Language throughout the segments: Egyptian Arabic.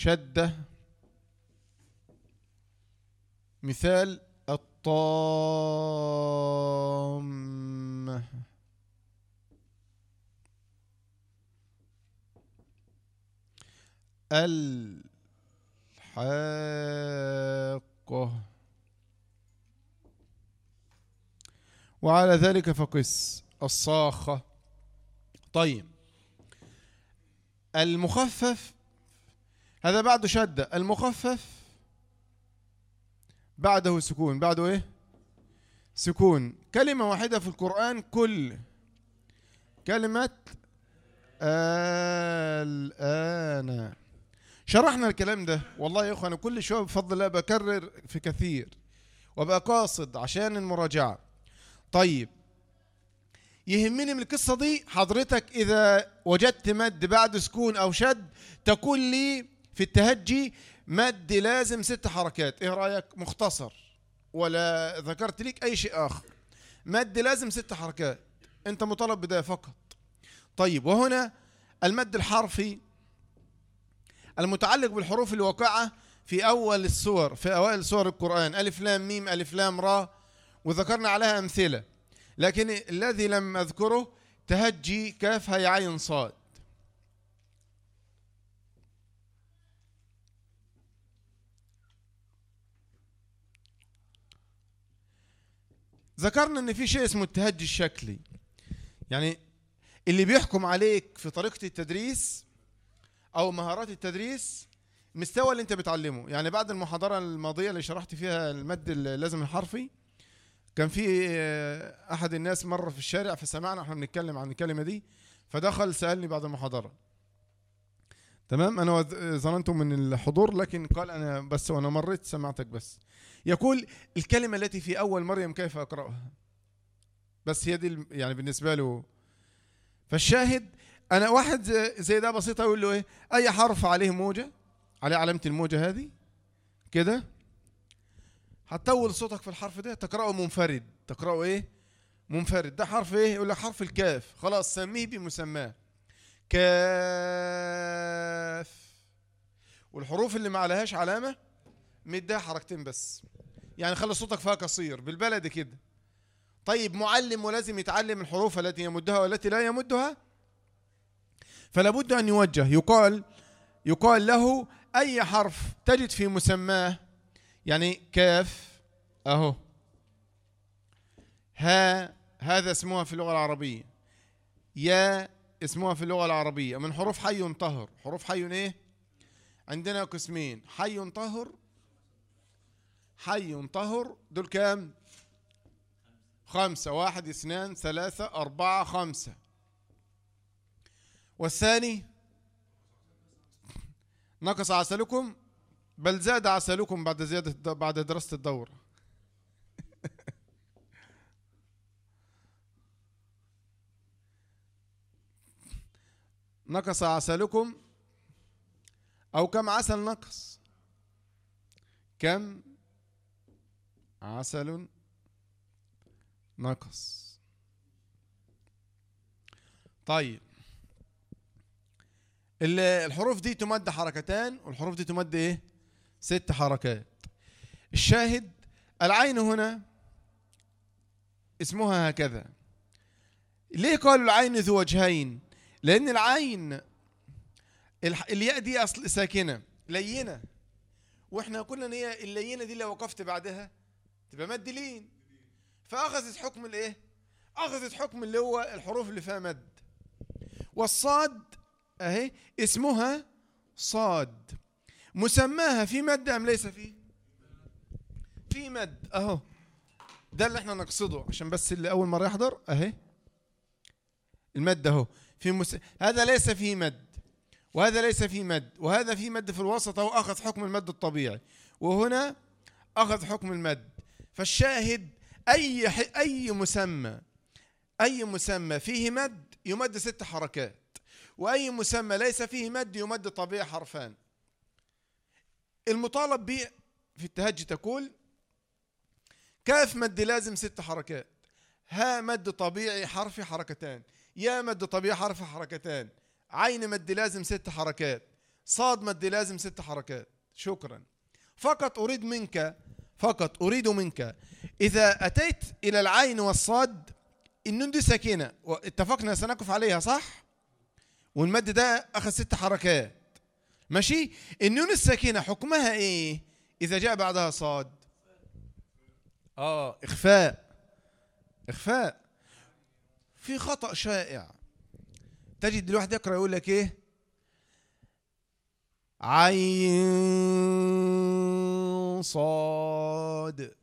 شدة مثال الطامة الحاقة وعلى ذلك فقس الصاخة طيب المخفف هذا بعده شدة المخفف بعده سكون بعده ايه سكون كلمة واحدة في القرآن كل كلمة الآن شرحنا الكلام ده والله يا اخوان كل شويه بفضل الله بكرر في كثير وابقى قاصد عشان المراجعه طيب يهمني من القصه دي حضرتك اذا وجدت مد بعد سكون او شد تقول لي في التهجي مد لازم ست حركات ايه رايك مختصر ولا ذكرت لك اي شيء اخر مد لازم ست حركات انت مطالب بده فقط طيب وهنا المد الحرفي المتعلق بالحروف الواقعة في أول السور في أوائل سور القرآن ألف لام ميم ألف لام را وذكرنا عليها أمثلة لكن الذي لم أذكره تهجي كاف هي عين صاد ذكرنا ان في شيء اسمه التهجي الشكلي يعني اللي بيحكم عليك في طريقة التدريس او مهارات التدريس مستوى اللي انت بتعلمه يعني بعد المحاضرة الماضية اللي شرحت فيها المد اللازم الحرفي كان في احد الناس مر في الشارع فسمعنا احنا بنتكلم عن الكلمة دي فدخل سألني بعد المحاضرة تمام انا ظننته من الحضور لكن قال انا بس وانا مريت سمعتك بس يقول الكلمة التي في اول مريم كيف اقرأها بس هي دي يعني بالنسبة له فالشاهد انا واحد زي ده بسيط اقول له ايه اي حرف عليه موجة عليه علامة الموجة هذه كده هتطول صوتك في الحرف ده تقرأه منفرد تقرأه ايه منفرد ده حرف ايه يقول لك حرف الكاف خلاص سميه بمسماه كاف والحروف اللي ما عليهاش علامة مديها حركتين بس يعني خلي صوتك فيها قصير بالبلد كده طيب معلم ولازم يتعلم الحروف التي يمدها والتي لا يمدها فلا بد أن يوجه يقال يقال له أي حرف تجد في مسماه يعني كاف أهو ها هذا اسمها في اللغة العربية يا اسمها في اللغة العربية من حروف حي طهر حروف حي ايه عندنا قسمين حي طهر حي طهر دول كام خمسة واحد اثنان ثلاثة أربعة خمسة والثاني نقص عسلكم بل زاد عسلكم بعد زيادة بعد دراسة الدورة نقص عسلكم أو كم عسل نقص كم عسل نقص طيب الحروف دي تمد حركتان والحروف دي تمد ايه ست حركات الشاهد العين هنا اسمها هكذا ليه قالوا العين ذو وجهين لان العين الياء دي اصل ساكنه لينه واحنا قلنا ان هي اللينه دي لو وقفت بعدها تبقى مد لين فاخذت حكم الايه اخذت حكم اللي هو الحروف اللي فيها مد والصاد اهي اسمها صاد مسماها في مد ام ليس فيه في مد اهو ده اللي احنا نقصده عشان بس اللي اول مره يحضر اهي المد اهو في مس... هذا ليس فيه مد وهذا ليس فيه مد وهذا فيه مد في الوسط اهو اخذ حكم المد الطبيعي وهنا اخذ حكم المد فالشاهد اي ح... اي مسمى اي مسمى فيه مد يمد ست حركات واي مسمى ليس فيه مد يمد طبيعي حرفان المطالب به في التهجي تقول كاف مد لازم ست حركات ها مد طبيعي حرفي حركتان يا مد طبيعي حرف حركتان عين مد لازم ست حركات صاد مد لازم ست حركات شكرا فقط أريد منك فقط أريد منك إذا أتيت إلى العين والصاد النون دي ساكنة واتفقنا سنقف عليها صح والمد ده أخذ ست حركات ماشي النون الساكنة حكمها إيه إذا جاء بعدها صاد آه إخفاء إخفاء في خطأ شائع تجد الواحد يقرأ يقول لك إيه عين صاد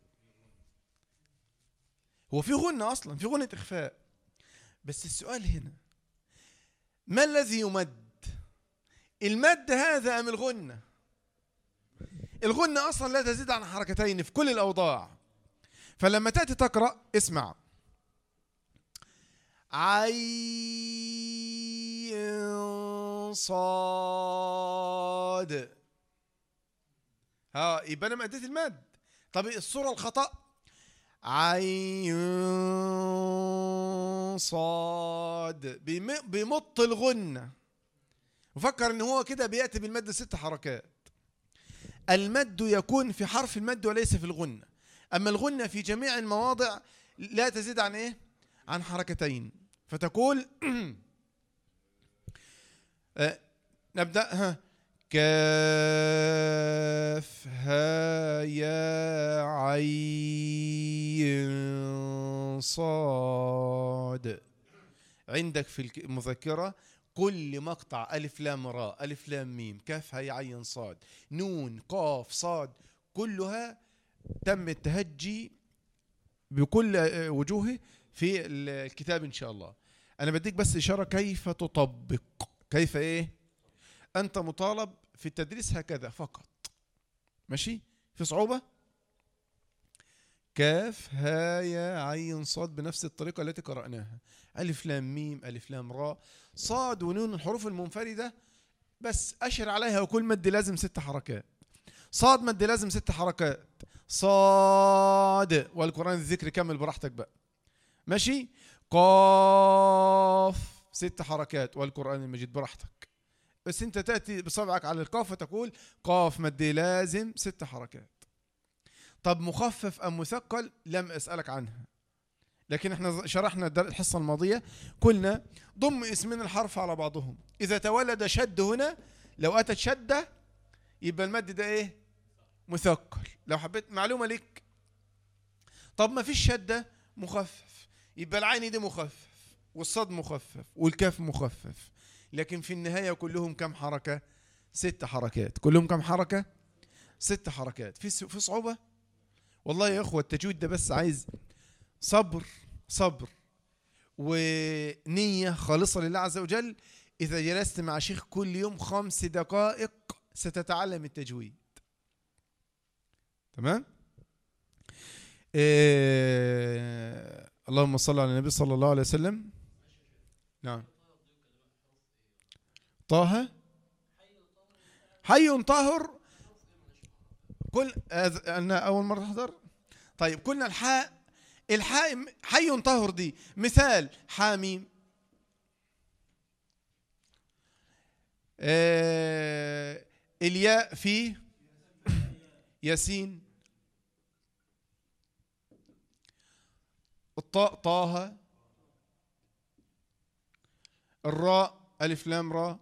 هو في غنة أصلا في غنة إخفاء بس السؤال هنا ما الذي يمد المد هذا أم الغنة الغنة أصلا لا تزيد عن حركتين في كل الأوضاع فلما تأتي تقرأ اسمع عين صاد ها يبقى انا ما اديت المد طب الصوره الخطا عين صاد بيم- بيمط الغنه وفكر ان هو كده بياتي بالمد ست حركات المد يكون في حرف المد وليس في الغنه اما الغنه في جميع المواضع لا تزيد عن ايه عن حركتين فتقول آه، نبدا ها كاف ها يا عين صاد عندك في الك- المذكرة كل مقطع ألف لام راء ألف لام ميم كاف هاء عين صاد نون قاف صاد كلها تم التهجي بكل آه، وجوهه في ال- الكتاب إن شاء الله أنا بديك بس إشارة كيف تطبق كيف إيه أنت مطالب في التدريس هكذا فقط ماشي في صعوبة كاف ها يا عين صاد بنفس الطريقة التي قرأناها ألف لام ميم ألف لام راء صاد ونون الحروف المنفردة بس أشر عليها وكل مد لازم ست حركات صاد مد لازم ست حركات صاد والقرآن الذكر كمل براحتك بقى ماشي قاف ست حركات والقرآن المجيد براحتك بس انت تأتي بصبعك على القاف وتقول قاف مد لازم ست حركات طب مخفف أم مثقل لم أسألك عنها لكن احنا شرحنا الدر- الحصة الماضية قلنا ضم اسمين الحرف على بعضهم إذا تولد شد هنا لو أتت شدة يبقى المد ده إيه مثقل لو حبيت معلومة لك طب ما فيش شدة مخفف يبقى العين دي مخفف والصاد مخفف والكاف مخفف لكن في النهاية كلهم كم حركة ست حركات كلهم كم حركة ست حركات في س- في صعوبة والله يا اخوة التجويد ده بس عايز صبر صبر ونية خالصة لله عز وجل إذا جلست مع شيخ كل يوم خمس دقائق ستتعلم التجويد تمام إيه اللهم صل على النبي صلى الله عليه وسلم نعم طه حي طاهر كل أذ- انا اول مره احضر طيب قلنا الحاء الحاء م- حي طاهر دي مثال حاميم آه الياء في ياسين الطاء طه الراء ألف لام راء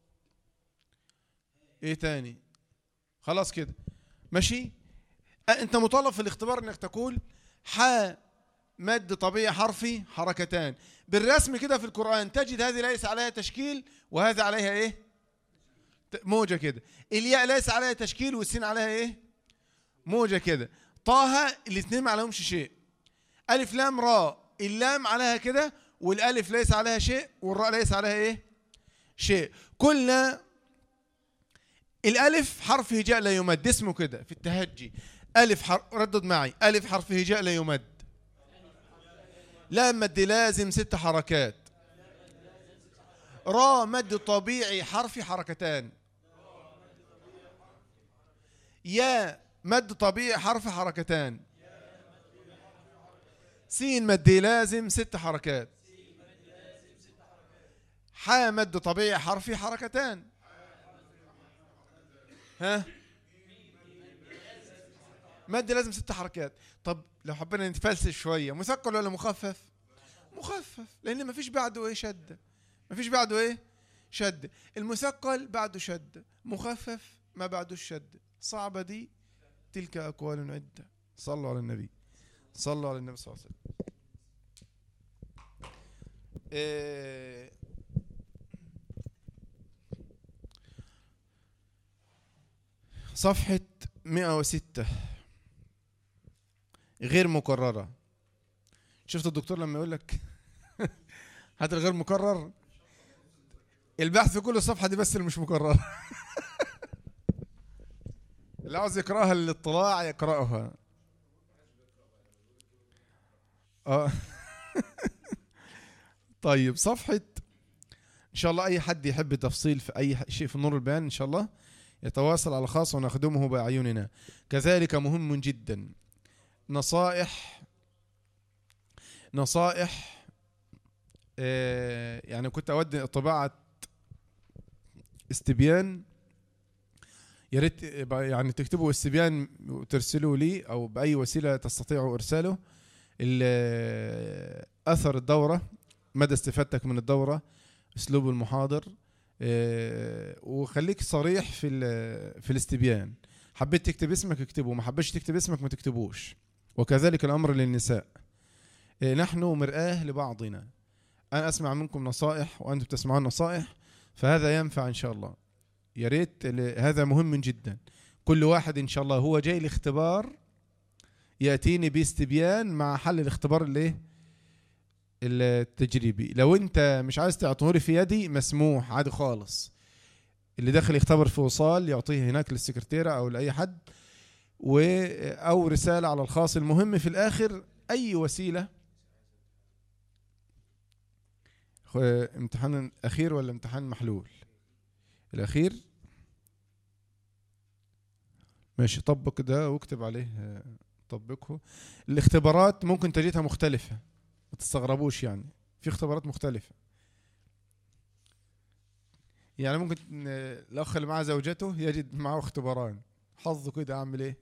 ايه تاني خلاص كده ماشي أه انت مطالب في الاختبار انك تقول حاء مد طبيعي حرفي حركتان بالرسم كده في القرآن تجد هذه ليس عليها تشكيل وهذا عليها ايه ت- موجة كده الياء ليس عليها تشكيل والسين عليها ايه موجة كده طه الاثنين ما عليهمش شيء ألف لام راء اللام عليها كده والألف ليس عليها شيء والراء ليس عليها ايه شيء قلنا الألف حرف هجاء لا يمد اسمه كده في التهجي ألف حرف ردد معي ألف حرف هجاء لا يمد لام مد لازم ست حركات را مد طبيعي حرفي حركتان يا مد طبيعي حرف حركتان سين مد لازم ست حركات حا مد طبيعي حرفي حركتان ها مد لازم ست حركات طب لو حبينا نتفلسف شويه مثقل ولا مخفف مخفف لان مفيش بعده ايه شده مفيش بعده ايه شد المثقل بعده شد مخفف ما بعده الشد صعبه دي تلك اقوال عده صلوا على النبي صلوا على النبي صلى الله عليه وسلم إيه صفحة 106 غير مكررة شفت الدكتور لما يقول لك هات الغير مكرر البحث في كل الصفحة دي بس اللي مش مكررة اللي عاوز يقراها للاطلاع يقراها اه طيب صفحة ان شاء الله اي حد يحب تفصيل في اي شيء في نور البيان ان شاء الله يتواصل على خاص ونخدمه باعيننا كذلك مهم جدا نصائح نصائح آه، يعني كنت اود طباعة استبيان يا ريت يعني تكتبوا استبيان وترسلوا لي او باي وسيله تستطيعوا ارساله ال- اثر الدوره مدى استفادتك من الدوره اسلوب المحاضر آه، وخليك صريح في ال- في الاستبيان حبيت تكتب اسمك اكتبه ما حبيتش تكتب اسمك ما تكتبوش وكذلك الامر للنساء آه، نحن مرآة لبعضنا انا اسمع منكم نصائح وانتم تسمعون نصائح فهذا ينفع ان شاء الله يا ريت ال- هذا مهم جدا كل واحد ان شاء الله هو جاي الاختبار ياتيني باستبيان مع حل الاختبار الايه التجريبي لو انت مش عايز تعطيه في يدي مسموح عادي خالص اللي داخل يختبر في وصال يعطيه هناك للسكرتيرة او لاي حد و او رسالة على الخاص المهم في الاخر اي وسيلة خ- امتحان اخير ولا امتحان محلول الاخير ماشي طبق ده واكتب عليه آه، طبقه الاختبارات ممكن تجدها مختلفة ما تستغربوش يعني في اختبارات مختلفة يعني ممكن آه، الاخ اللي معاه زوجته يجد معه اختباران حظه كده اعمل ايه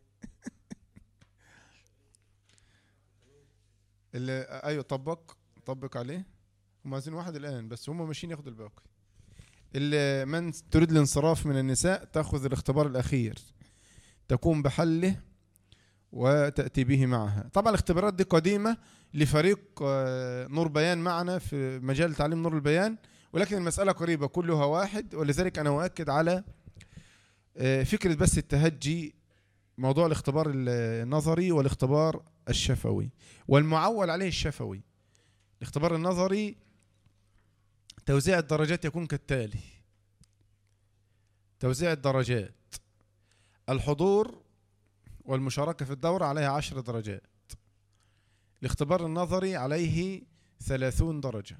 اللي آه، ايوه طبق طبق عليه هم عايزين واحد الان بس هم ماشيين ياخدوا الباقي اللي من تريد الانصراف من النساء تاخذ الاختبار الاخير تقوم بحله وتاتي به معها طبعا الاختبارات دي قديمه لفريق آه، نور بيان معنا في مجال تعليم نور البيان ولكن المساله قريبه كلها واحد ولذلك انا اؤكد على آه، فكره بس التهجي موضوع الاختبار النظري والاختبار الشفوي والمعول عليه الشفوي الاختبار النظري توزيع الدرجات يكون كالتالي توزيع الدرجات الحضور والمشاركة في الدورة عليها عشر درجات الاختبار النظري عليه ثلاثون درجة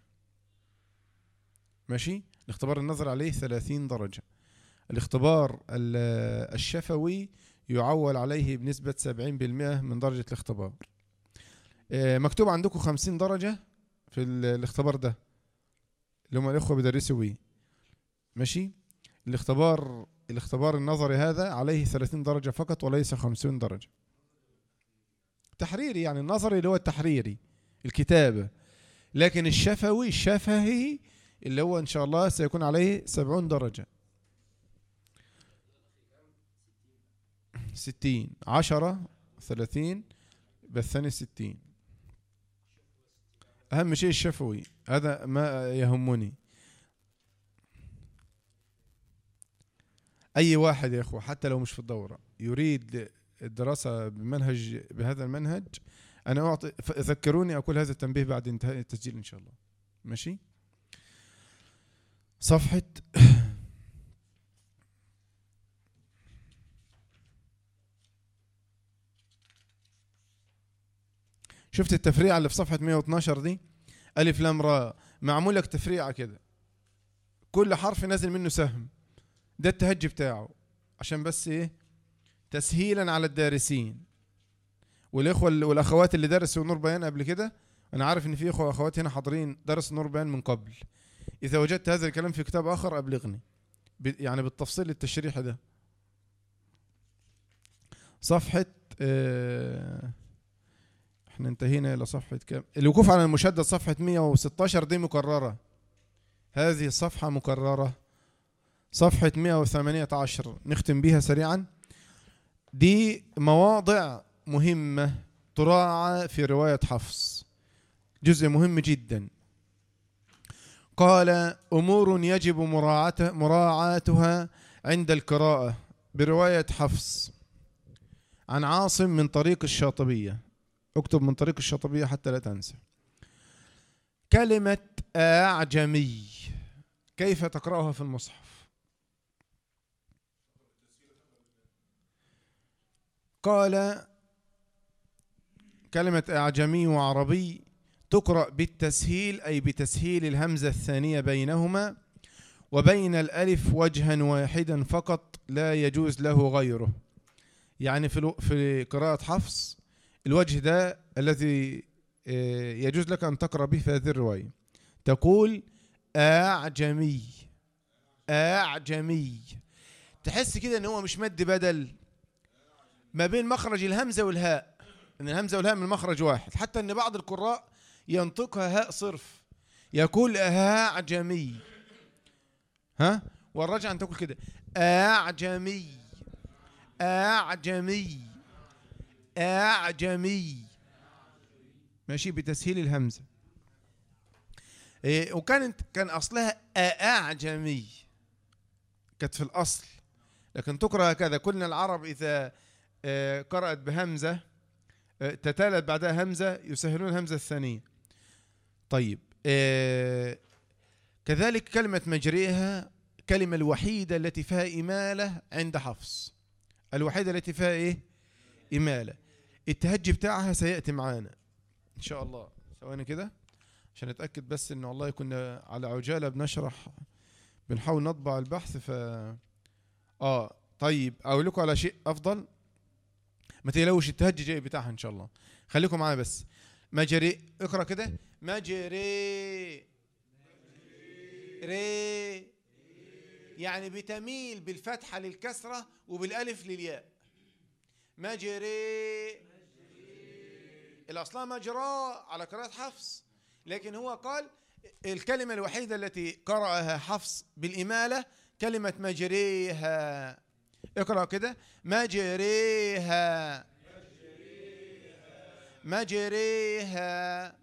ماشي الاختبار النظري عليه ثلاثين درجة الاختبار ال- الشفوي يعول عليه بنسبة سبعين بالمئة من درجة الاختبار آه، مكتوب عندكم خمسين درجة في ال- الاختبار ده اللي هم الإخوة بيدرسوا بيه ماشي الاختبار الاختبار النظري هذا عليه 30 درجة فقط وليس 50 درجة تحريري يعني النظري اللي هو التحريري الكتابة لكن الشفوي الشفهي اللي هو إن شاء الله سيكون عليه 70 درجة 60 10 30 بالثاني 60 أهم شيء الشفوي هذا ما يهمني اي واحد يا اخوه حتى لو مش في الدوره يريد الدراسه بمنهج بهذا المنهج انا اعطي ف- ذكروني اقول هذا التنبيه بعد انتهاء التسجيل ان شاء الله ماشي صفحه شفت التفريعه اللي في صفحه 112 دي الف لام را معمول لك تفريعه كده كل حرف نازل منه سهم ده التهجي بتاعه عشان بس ايه تسهيلا على الدارسين والاخوه اللي- والاخوات اللي درسوا نور بيان قبل كده انا عارف ان في اخوه واخوات هنا حاضرين درسوا نور بيان من قبل اذا وجدت هذا الكلام في كتاب اخر ابلغني ب- يعني بالتفصيل التشريحي ده صفحة آه، احنا انتهينا إلى صفحة كام الوقوف على المشدد صفحة 116 دي مكررة هذه الصفحة مكررة صفحة 118 نختم بها سريعا دي مواضع مهمة تراعى في رواية حفص جزء مهم جدا قال أمور يجب مراعاته- مراعاتها عند القراءة برواية حفص عن عاصم من طريق الشاطبية اكتب من طريق الشاطبية حتى لا تنسى كلمة أعجمي كيف تقرأها في المصحف قال كلمة أعجمي وعربي تقرأ بالتسهيل أي بتسهيل الهمزة الثانية بينهما وبين الألف وجها واحدا فقط لا يجوز له غيره يعني في الو- في قراءة حفص الوجه ده الذي آه، يجوز لك أن تقرأ به في هذه الرواية تقول أعجمي أعجمي تحس كده ان هو مش مد بدل ما بين مخرج الهمزة والهاء ان الهمزة والهاء من مخرج واحد حتى ان بعض القراء ينطقها هاء صرف يقول أعجمي ها والرجع أن تقول كده أعجمي أعجمي أعجمي ماشي بتسهيل الهمزة إيه وكانت كان أصلها أعجمي كانت في الأصل لكن تقرأ هكذا كنا العرب إذا آه، قرأت بهمزة آه، تتالت بعدها همزة يسهلون الهمزة الثانية طيب آه، كذلك كلمة مجريها كلمة الوحيدة التي فيها إمالة عند حفص الوحيدة التي فيها إيه إمالة التهجي بتاعها سيأتي معانا إن شاء الله ثواني كده عشان نتأكد بس إن والله كنا على عجالة بنشرح بنحاول نطبع البحث ف آه طيب أقول لكم على شيء أفضل ما تقلقوش التهجي جاي بتاعها إن شاء الله خليكم معايا بس مجري اقرأ كده مجري ري يعني بتميل بالفتحة للكسرة وبالألف للياء مجري الأصلها مجرى على قراءة حفص لكن هو قال الكلمة الوحيدة التي قرأها حفص بالإمالة كلمة مجريها اقرأ كده مجريها مجريها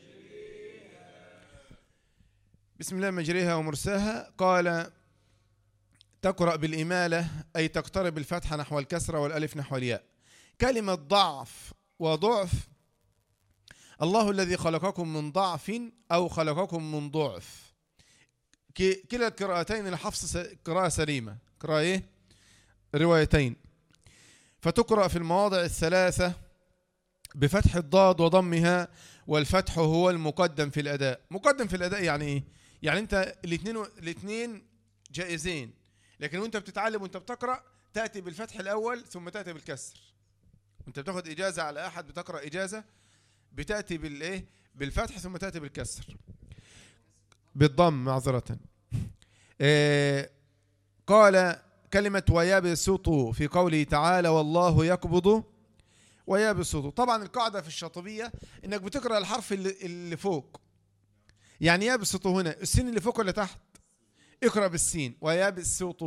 بسم الله مجريها ومرساها قال تقرأ بالإمالة أي تقترب الفتحة نحو الكسرة والألف نحو الياء كلمة ضعف وضعف الله الذي خلقكم من ضعف أو خلقكم من ضعف ك- كلا القراءتين لحفص س- قراءة سليمة قراءة إيه؟ روايتين فتقرأ في المواضع الثلاثة بفتح الضاد وضمها والفتح هو المقدم في الأداء مقدم في الأداء يعني إيه؟ يعني أنت الاثنين الاثنين جائزين لكن وانت بتتعلم وانت بتقرأ تأتي بالفتح الأول ثم تأتي بالكسر وانت بتاخد إجازة على أحد بتقرأ إجازة بتأتي بالإيه بالفتح ثم تأتي بالكسر بالضم معذرة آه قال كلمة ويبسط في قوله تعالى والله يقبض ويبسط طبعا القاعدة في الشاطبية انك بتقرأ الحرف اللي, اللي فوق يعني يبسط هنا السين اللي فوق ولا تحت اقرأ بالسين ويبسط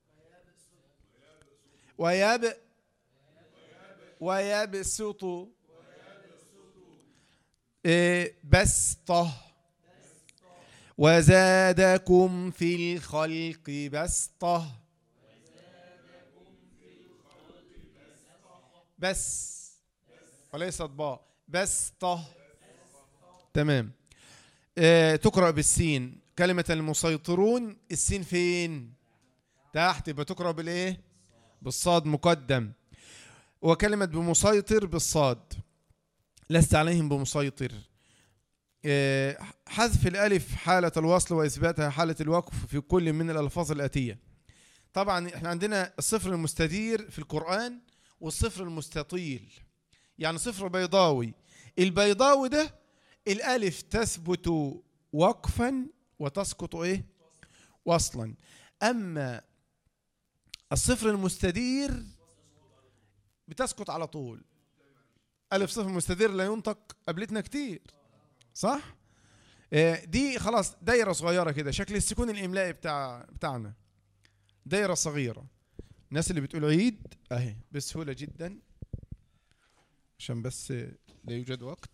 ويب ويبسط إيه، بسطة وزادكم في الخلق بسطة بس وليست باء بسطة تمام آه، تقرأ بالسين كلمة المسيطرون السين فين تحت يبقى تقرأ بالايه بالصاد مقدم وكلمة بمسيطر بالصاد لست عليهم بمسيطر آه، حذف الألف حالة الوصل وإثباتها حالة الوقف في كل من الألفاظ الآتية طبعا احنا عندنا الصفر المستدير في القرآن والصفر المستطيل يعني صفر بيضاوي البيضاوي ده الألف تثبت وقفا وتسقط إيه وصلا أما الصفر المستدير بتسقط على طول ألف صفر مستدير لا ينطق قابلتنا كتير صح؟ آه، دي خلاص دايرة صغيرة كده شكل السكون الإملائي بتاع بتاعنا دايرة صغيرة الناس اللي بتقول عيد أهي بسهولة جدا عشان بس لا يوجد وقت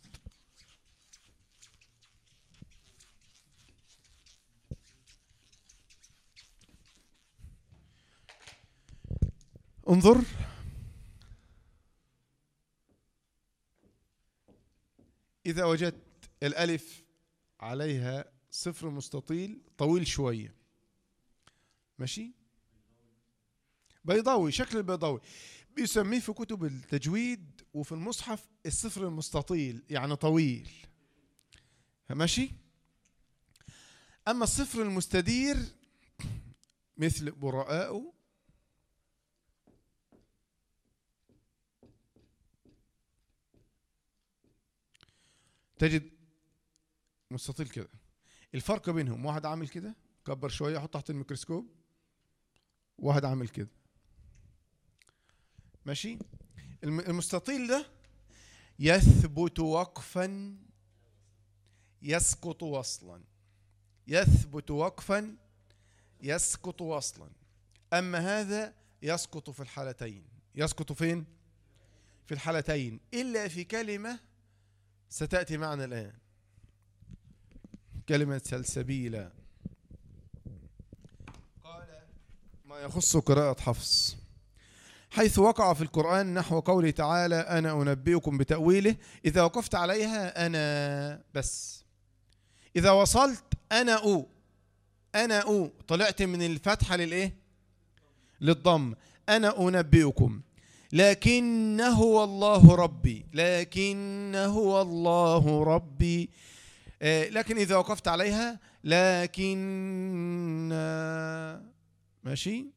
انظر إذا وجدت الألف عليها صفر مستطيل طويل شوية ماشي بيضاوي شكل البيضاوي بيسميه في كتب التجويد وفي المصحف الصفر المستطيل يعني طويل ماشي أما الصفر المستدير مثل براء تجد مستطيل كده الفرق بينهم واحد عامل كده كبر شويه حط تحت الميكروسكوب واحد عامل كده ماشي الم- المستطيل ده يثبت وقفا يسقط وصلا يثبت وقفا يسقط وصلا اما هذا يسقط في الحالتين يسقط فين في الحالتين الا في كلمه ستاتي معنا الان كلمة سلسبيلا قال ما يخص قراءة حفص حيث وقع في القرآن نحو قوله تعالى أنا أنبئكم بتأويله إذا وقفت عليها أنا بس إذا وصلت أنا أو أنا أو طلعت من الفتحة للإيه للضم أنا أنبئكم لكن هو الله ربي لكن هو الله ربي آه، لكن إذا وقفت عليها لكن آه، ماشي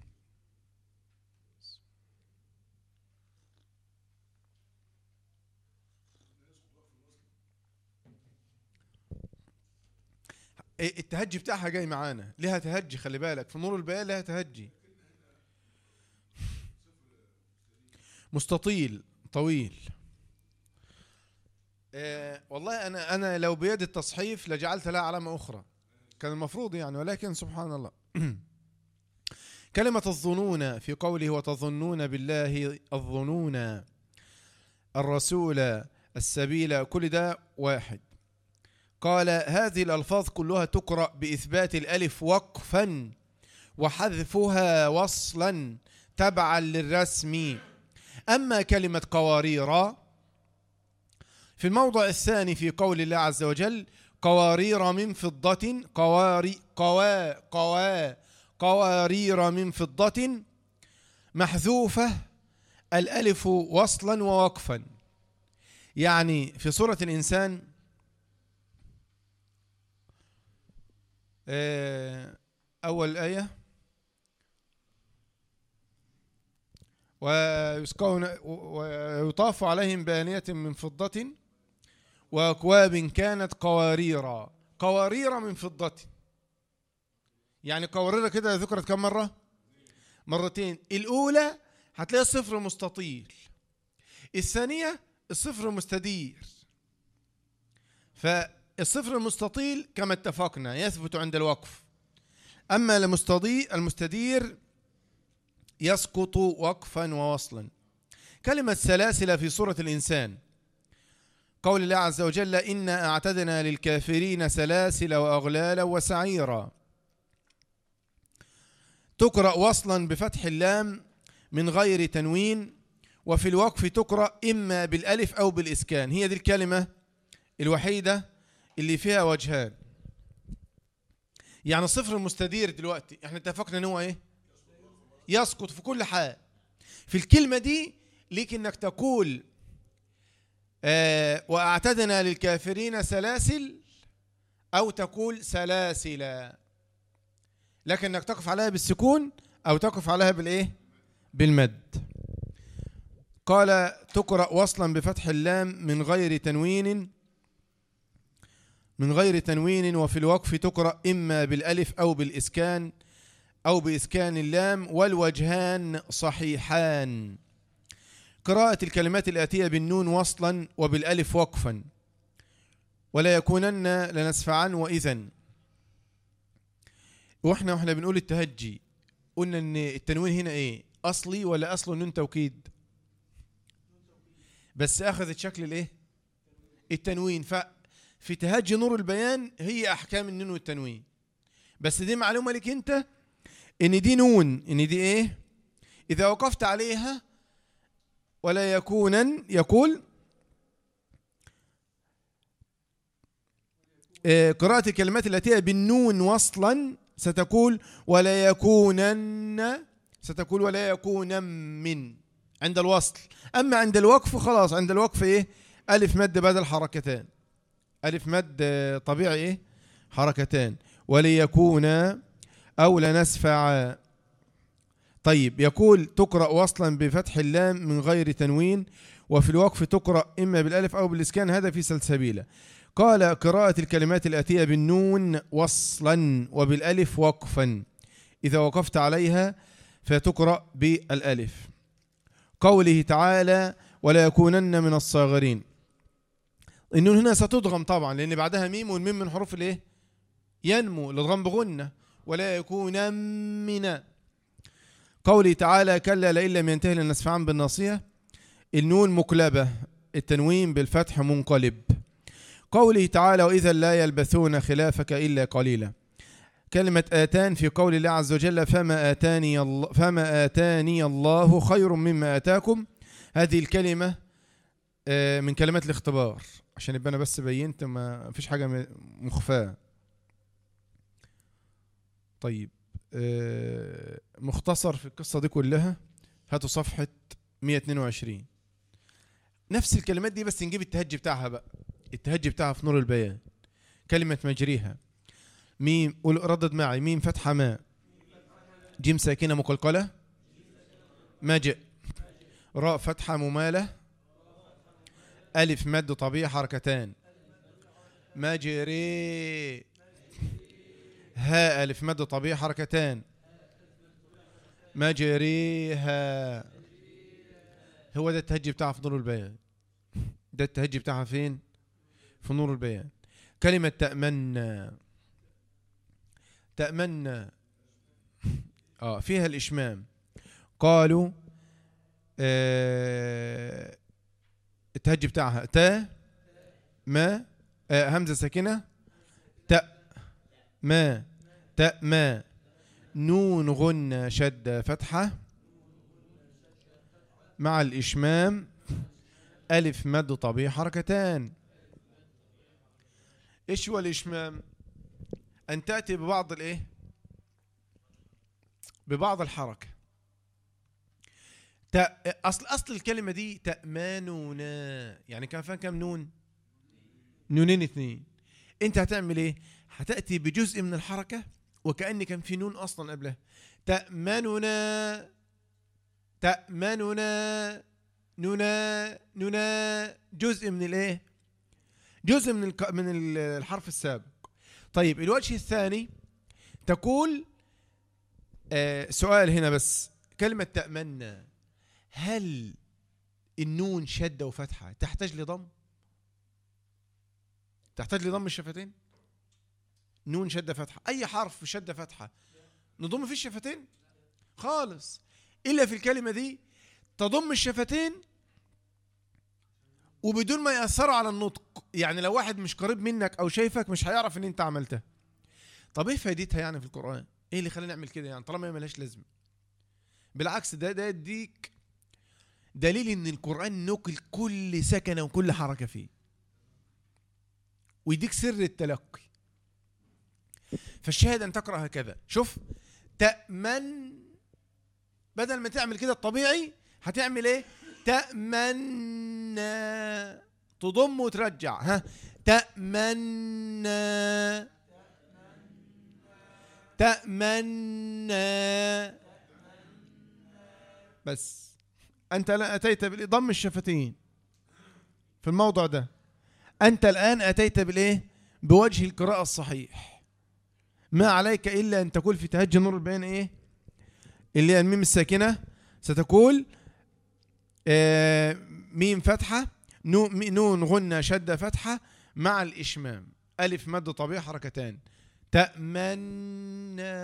آه، التهجي بتاعها جاي معانا لها تهجي خلي بالك في نور البيان لها تهجي مستطيل طويل آه والله انا انا لو بيد التصحيف لجعلت لها علامه اخرى كان المفروض يعني ولكن سبحان الله كلمة الظنون في قوله وتظنون بالله الظنون الرسول السبيل كل ده واحد قال هذه الألفاظ كلها تقرأ بإثبات الألف وقفا وحذفها وصلا تبعا للرسم أما كلمة قوارير في الموضع الثاني في قول الله عز وجل قوارير من فضة قواري قوا قوا قوارير من فضة محذوفة الألف وصلا ووقفا يعني في سورة الإنسان آه، أول آية ويسقون ويطاف عليهم بانية من فضة وأكواب كانت قواريرا قوارير من فضة يعني قوارير كده ذكرت كم مرة مرتين الأولى هتلاقي الصفر مستطيل الثانية الصفر مستدير فالصفر المستطيل كما اتفقنا يثبت عند الوقف أما المستضي المستدير يسقط وقفا ووصلا كلمة سلاسل في سورة الإنسان قول الله عز وجل إنا أعتدنا للكافرين سلاسل وأغلالا وسعيرا تقرأ وصلا بفتح اللام من غير تنوين وفي الوقف تقرأ إما بالألف أو بالإسكان هي دي الكلمة الوحيدة اللي فيها وجهان يعني صفر المستدير دلوقتي احنا اتفقنا ان هو ايه يسقط في كل حال في الكلمة دي ليك انك تقول آه واعتدنا للكافرين سلاسل او تقول سلاسل لكن انك تقف عليها بالسكون او تقف عليها بالايه بالمد قال تقرأ وصلا بفتح اللام من غير تنوين من غير تنوين وفي الوقف تقرأ إما بالألف أو بالإسكان أو بإسكان اللام والوجهان صحيحان قراءة الكلمات الآتية بالنون وصلا وبالألف وقفا ولا يكونن لنسفعا وإذا واحنا واحنا بنقول التهجي قلنا ان التنوين هنا ايه اصلي ولا اصله نون توكيد بس اخذت شكل الايه التنوين ففي تهجي نور البيان هي احكام النون والتنوين بس دي معلومه لك انت ان دي نون ان دي ايه اذا وقفت عليها ولا يكونا يقول آه، قراءة الكلمات التي بالنون وصلا ستقول ولا يكونن ستقول ولا يكون من عند الوصل أما عند الوقف خلاص عند الوقف إيه ألف مد بدل حركتان ألف مد آه، طبيعي إيه حركتان وليكون أو لنسفع طيب يقول تقرأ وصلا بفتح اللام من غير تنوين وفي الوقف تقرأ إما بالألف أو بالإسكان هذا في سلسبيلة قال قراءة الكلمات الآتية بالنون وصلا وبالألف وقفا إذا وقفت عليها فتقرأ بالألف قوله تعالى ولا يكونن من الصاغرين النون هنا ستضغم طبعا لأن بعدها ميم والميم من حروف الايه ينمو الادغام بغنة ولا يكون من قوله تعالى كلا لئن لم ينتهي لنسفعا بالناصية النون مقلبة التنوين بالفتح منقلب قوله تعالى وإذا لا يلبثون خلافك إلا قليلا كلمة آتان في قول الله عز وجل فما آتاني الله, فما آتاني الله خير مما آتاكم هذه الكلمة آه، من كلمات الاختبار عشان يبقى أنا بس بينت ما فيش حاجة مخفاة طيب آه، مختصر في القصة دي كلها هاتوا صفحة 122 نفس الكلمات دي بس نجيب التهجي بتاعها بقى التهجي بتاعها في نور البيان كلمة مجريها ميم قول ردد معي ميم فتحة ما جيم ساكنة مقلقلة ماجئ راء فتحة ممالة ألف مد طبيعي حركتان مجري ها ألف مد طبيعي حركتان مجريها هو ده التهجي بتاعها في نور البيان ده التهجي بتاعها فين في نور البيان كلمة تأمنا تأمنا آه فيها الإشمام قالوا آه التهجي بتاعها تا ما آه همزة ساكنة تأ ما تأ ما نون غنة شدة فتحة مع الإشمام ألف مد طبيعي حركتان إيش هو الإشمام أن تأتي ببعض الإيه ببعض الحركة أصل أصل الكلمة دي تأمانونا يعني كان فيها كم نون نونين اثنين أنت هتعمل إيه هتأتي بجزء من الحركة وكأن كان في نون أصلا قبلها تأمننا تأمننا ننا ننا جزء من الايه جزء من من الحرف السابق طيب الوجه الثاني تقول آه سؤال هنا بس كلمة تأمنا هل النون شدة وفتحة تحتاج لضم تحتاج لضم الشفتين نون شدة فتحة أي حرف شدة فتحة نضم فيه الشفتين خالص إلا في الكلمة دي تضم الشفتين وبدون ما يأثروا على النطق يعني لو واحد مش قريب منك أو شايفك مش هيعرف إن أنت عملتها طب إيه فايدتها يعني في القرآن إيه اللي خلينا نعمل كده يعني طالما هي ملهاش لازمة بالعكس ده ده يديك دليل إن القرآن نقل كل سكنة وكل حركة فيه ويديك سر التلقي فالشاهد أن تقرأ هكذا شوف تأمن بدل ما تعمل كده الطبيعي هتعمل ايه تأمنى تضم وترجع ها تأمنى تأمنى بس أنت أتيت بضم الشفتين في الموضع ده أنت الآن أتيت بالإيه بوجه القراءة الصحيح ما عليك إلا أن تقول في تهجي نور البيان إيه اللي هي الميم الساكنة ستقول آه ميم فتحة نو- مي- نون غنة شدة فتحة مع الإشمام ألف مد طبيعي حركتان تأمنا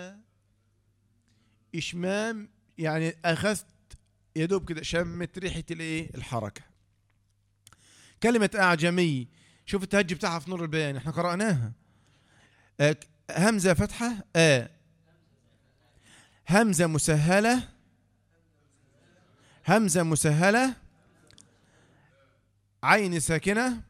إشمام يعني أخذت يا دوب كده شمت ريحة الإيه الحركة كلمة أعجمي شوف التهجي بتاعها في نور البيان احنا قرأناها آه، ك- همزة فتحة آ همزة مسهلة همزة مسهلة عين ساكنة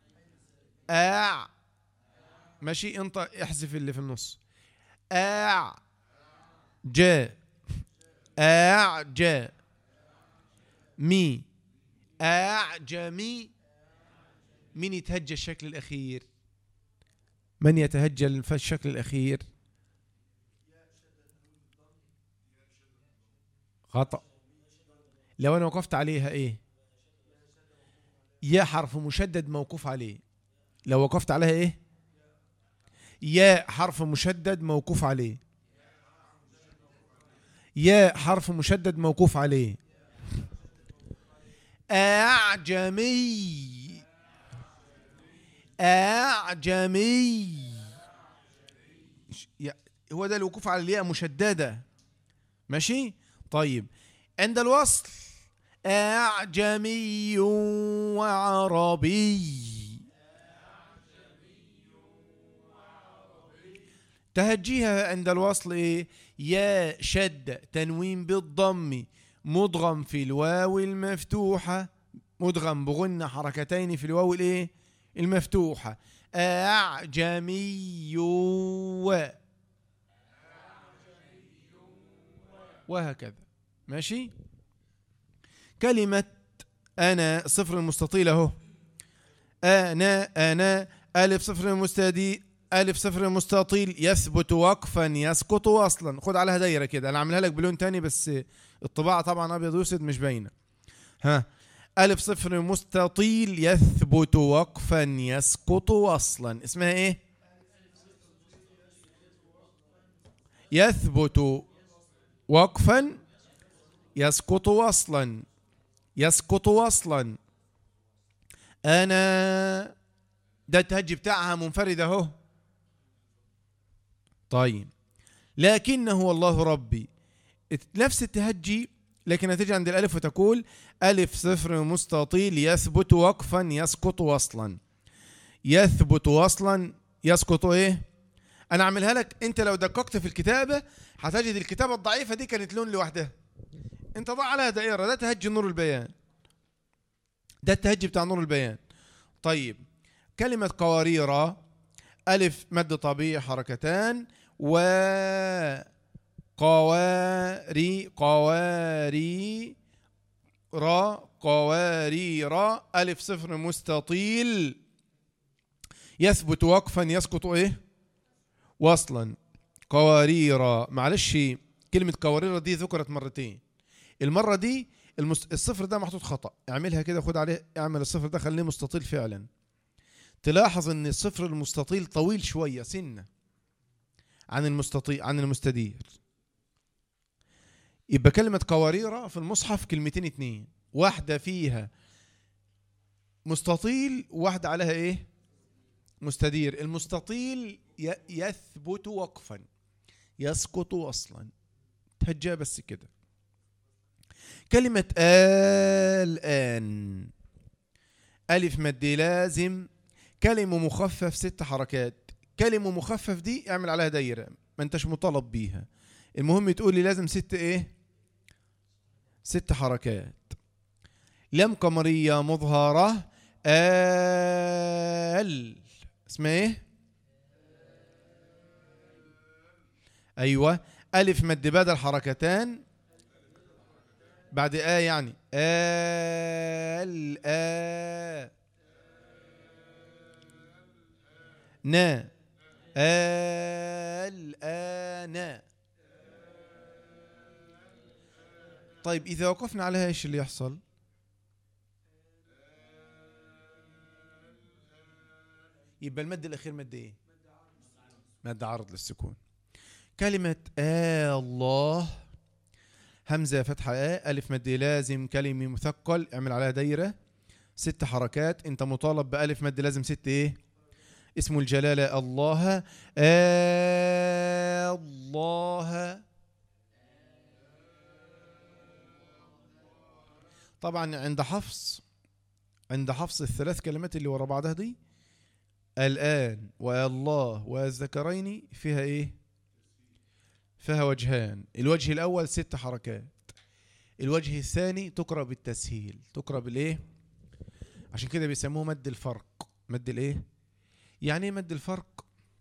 آع ماشي انت احذف اللي في النص آع جاء آع جاء مي أعجمي من يتهجى الشكل الأخير من يتهجى الف- الشكل الأخير خطأ لو أنا وقفت عليها إيه يا حرف مشدد موقوف عليه لو وقفت عليها إيه يا حرف مشدد موقوف عليه يا حرف مشدد موقوف عليه أعجمي أعجمي يا- هو ده الوقوف على الياء مشددة ماشي طيب عند الوصل أعجمي وعربي تهجيها عند الوصل إيه؟ يا شد تنوين بالضم مدغم في الواو المفتوحة مدغم بغنة حركتين في الواو الايه المفتوحة أعجمي و وهكذا ماشي كلمة أنا صفر المستطيل أهو أنا أنا ألف صفر المستدي ألف صفر المستطيل يثبت وقفا يسقط وصلا خد عليها دايرة كده أنا عاملها لك بلون تاني بس الطباعة طبعا أبيض وأسود مش باينة ها ألف صفر مستطيل يثبت وقفا يسقط وصلا اسمها إيه يثبت وقفا يسقط وصلا يسقط وصلا أنا ده التهجي بتاعها منفرد أهو طيب لكنه الله ربي نفس التهجي لكن هتيجي عند الألف وتقول ألف صفر مستطيل يثبت وقفا يسقط وصلا يثبت وصلا يسقط إيه أنا أعملها لك أنت لو دققت في الكتابة هتجد الكتابة الضعيفة دي كانت لون لوحدها أنت ضع عليها دائرة ده تهجي نور البيان ده التهجي بتاع نور البيان طيب كلمة قوارير ألف مد طبيعي حركتان و قواري قواري را قواري را ألف صفر مستطيل يثبت وقفا يسقط إيه وصلا قوارير معلش كلمة قوارير دي ذكرت مرتين المرة دي المس... الصفر ده محطوط خطأ اعملها كده خد عليه اعمل الصفر ده خليه مستطيل فعلا تلاحظ ان الصفر المستطيل طويل شوية سنة عن المستطيل عن المستدير يبقى كلمة قواريرة في المصحف كلمتين اتنين واحدة فيها مستطيل وواحدة عليها ايه مستدير المستطيل ي- يثبت وقفا يسقط وصلا تهجى بس كده كلمة الآن ألف مد لازم كلمة مخفف ست حركات كلمة مخفف دي اعمل عليها دايرة ما انتش مطالب بيها المهم تقول لي لازم ست ايه ست حركات لم قمرية مظهرة ال اسمها ايه ايوه الف مد بدل حركتان بعد آ يعني ال آ نا الآن طيب إذا وقفنا عليها إيش اللي يحصل يبقى المد الأخير مد إيه مد عرض للسكون كلمة آه الله همزة فتحة آ ألف مد لازم كلمة مثقل اعمل عليها دايرة ست حركات انت مطالب بألف مد لازم ست ايه اسم الجلالة الله آه الله طبعا عند حفص عند حفص الثلاث كلمات اللي ورا بعضها دي الآن والله والذكرين فيها ايه فيها وجهان الوجه الأول ست حركات الوجه الثاني تقرأ بالتسهيل تقرأ بالايه عشان كده بيسموه مد الفرق مد الايه يعني ايه مد الفرق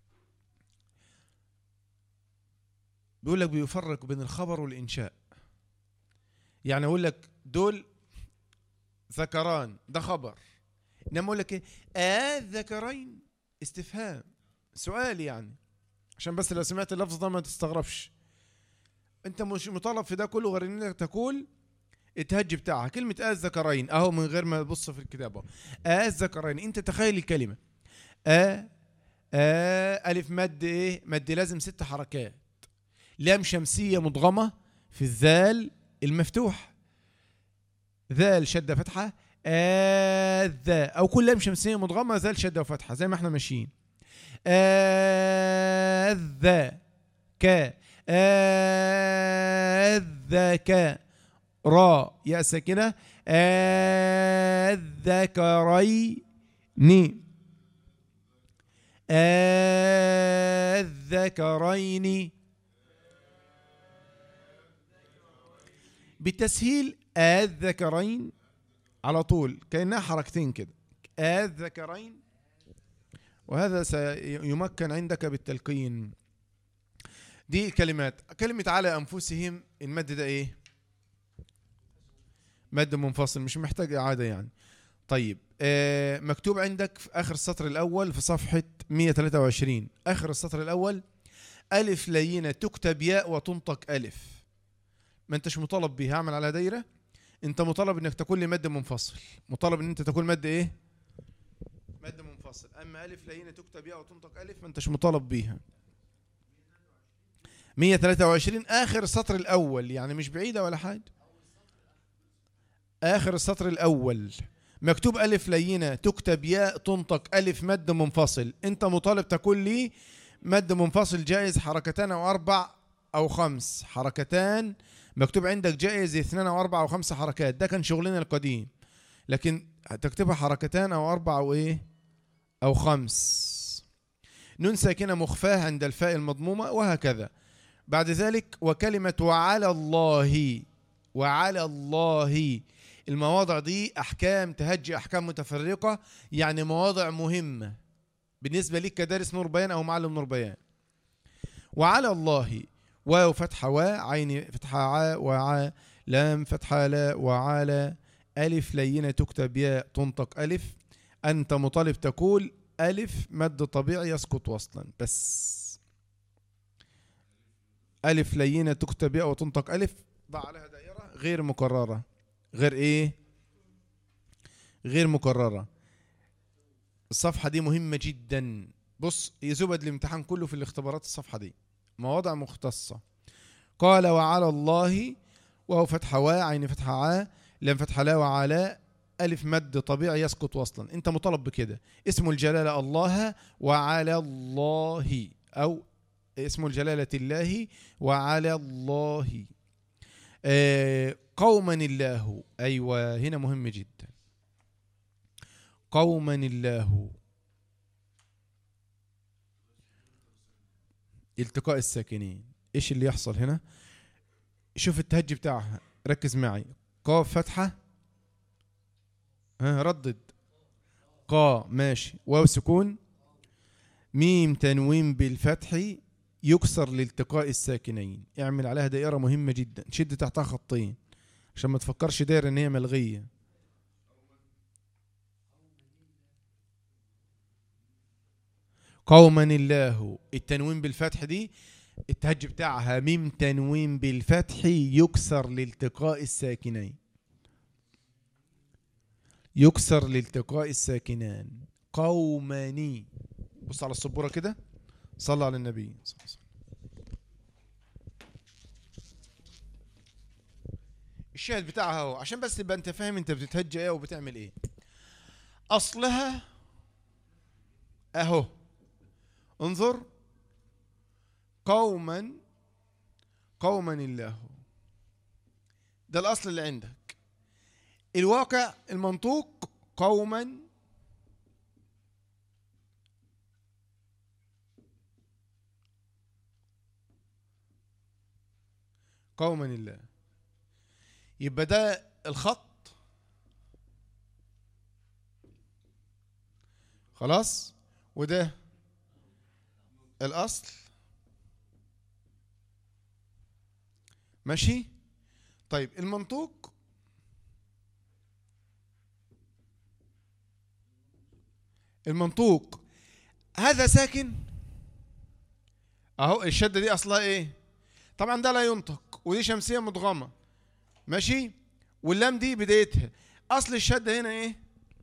بيقول لك بيفرق بين الخبر والإنشاء يعني أقول لك دول ذكران ده خبر انما اقول لك ايه الذكرين استفهام سؤال يعني عشان بس لو سمعت اللفظ ده ما تستغربش انت مش مطالب في ده كله غير انك تقول التهج بتاعها كلمة الذكرين اهو من غير ما تبص في الكتاب اهو الذكرين انت تخيل الكلمة أ أ ألف مد إيه؟ مد لازم ست حركات لام شمسية مدغمة في الذال المفتوح ذال شدة فتحة آذا أو كل لام شمسية مدغمة ذال شدة وفتحة زي ما احنا ماشيين آذا ك آذاك را يا ساكنة الذكرين الذكرين بالتسهيل الذكرين على طول كأنها حركتين كده الذكرين وهذا سيمكن عندك بالتلقين دي الكلمات كلمة على أنفسهم المد ده إيه مد منفصل مش محتاج إعادة يعني طيب آه مكتوب عندك في آخر السطر الأول في صفحة 123 آخر السطر الأول ألف لينة تكتب ياء وتنطق ألف ما أنتش مطالب بيها اعمل على دايرة أنت مطالب إنك تكون لي مد منفصل مطالب إن أنت تكون مد إيه مد منفصل أما ألف لينة تكتب ياء وتنطق ألف ما أنتش مطالب بيها 123 آخر السطر الأول يعني مش بعيدة ولا حاجة آخر السطر الأول مكتوب ألف لينة تكتب ياء تنطق ألف مد منفصل أنت مطالب تكون لي مد منفصل جائز حركتان أو أربع أو خمس حركتان مكتوب عندك جائز اثنان أو أربع أو خمس حركات ده كان شغلنا القديم لكن تكتبها حركتان أو أربع أو إيه أو خمس نون ساكنة مخفاة عند الفاء المضمومة وهكذا بعد ذلك وكلمة وعلى الله وعلى الله المواضع دي أحكام تهجي أحكام متفرقة يعني مواضع مهمة بالنسبة لك كدارس نور بيان أو معلم نور بيان وعلى الله واو فتحة و عين فتحة ع وع لام فتحة لا وعلى ألف لينة تكتب ياء تنطق ألف أنت مطالب تقول ألف مد طبيعي يسقط وصلا بس ألف لينة تكتب ياء وتنطق ألف ضع عليها دائرة غير مكررة غير إيه غير مكررة الصفحة دي مهمة جدا بص يزبد الامتحان كله في الاختبارات الصفحة دي مواضع مختصة قال وعلى الله وهو فتحة و عين فتحة ع لام فتحة لا وعلى ألف مد طبيعي يسقط وصلا أنت مطالب بكده اسم الجلالة الله وعلى الله أو اسم الجلالة الله وعلى الله آه قوما الله أيوة هنا مهم جدا قوما الله التقاء الساكنين ايش اللي يحصل هنا شوف التهجي بتاعها ركز معي قاف فتحة ها ردد قا ماشي واو سكون ميم تنوين بالفتح يكسر لالتقاء الساكنين اعمل عليها دائرة مهمة جدا شد تحتها خطين عشان ما تفكرش دايرة ان هي ملغية قوما الله التنوين بالفتح دي التهج بتاعها ميم تنوين بالفتح يكسر لالتقاء الساكنين يكسر لالتقاء الساكنان قوماني بص على السبورة كده صلى على النبي صلى الله عليه وسلم الشاهد بتاعها اهو عشان بس تبقى انت فاهم انت بتتهجى ايه وبتعمل ايه اصلها اهو انظر قوما قوما الله ده الاصل اللي عندك الواقع المنطوق قوما قوما الله يبقى ده الخط خلاص وده الاصل ماشي طيب المنطوق المنطوق هذا ساكن اهو الشده دي اصلها ايه طبعا ده لا ينطق ودي شمسيه مدغمه ماشي واللام دي بدايتها اصل الشده هنا ايه